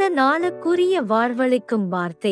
நாளுக்குரிய வாழ்வளிக்கும் வார்த்தை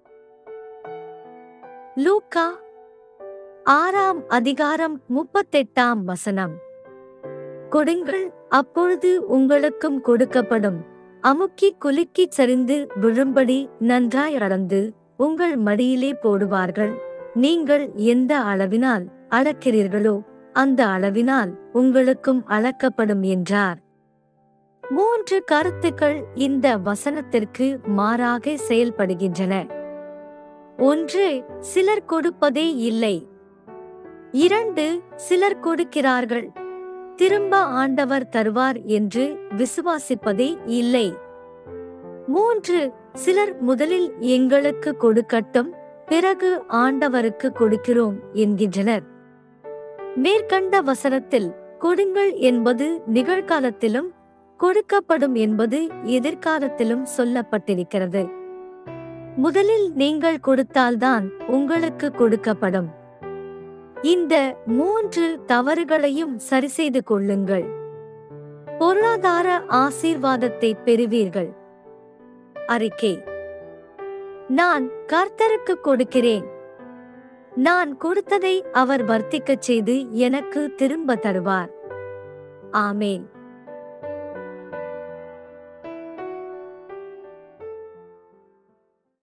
லூக்கா ஆறாம் அதிகாரம் முப்பத்தெட்டாம் வசனம் கொடுங்கள் அப்பொழுது உங்களுக்கும் கொடுக்கப்படும் அமுக்கி குலுக்கி சரிந்து விழும்படி நன்றாய் அளந்து உங்கள் மடியிலே போடுவார்கள் நீங்கள் எந்த அளவினால் அளக்கிறீர்களோ அந்த அளவினால் உங்களுக்கும் அளக்கப்படும் என்றார் மூன்று கருத்துக்கள் இந்த வசனத்திற்கு மாறாக செயல்படுகின்றன ஒன்று சிலர் கொடுப்பதே இல்லை இரண்டு சிலர் கொடுக்கிறார்கள் திரும்ப ஆண்டவர் தருவார் என்று விசுவாசிப்பதே இல்லை மூன்று சிலர் முதலில் எங்களுக்கு கொடுக்கட்டும் பிறகு ஆண்டவருக்கு கொடுக்கிறோம் என்கின்றனர் மேற்கண்ட வசனத்தில் கொடுங்கள் என்பது நிகழ்காலத்திலும் கொடுக்கப்படும் என்பது எதிர்காலத்திலும் சொல்லப்பட்டிருக்கிறது முதலில் நீங்கள் கொடுத்தால்தான் உங்களுக்கு கொடுக்கப்படும் இந்த மூன்று தவறுகளையும் சரிசெய்து கொள்ளுங்கள் பொருளாதார ஆசீர்வாதத்தை பெறுவீர்கள் அறிக்கை நான் கர்த்தருக்கு கொடுக்கிறேன் நான் கொடுத்ததை அவர் வர்த்திக்கச் செய்து எனக்கு திரும்ப தருவார் ஆமேன்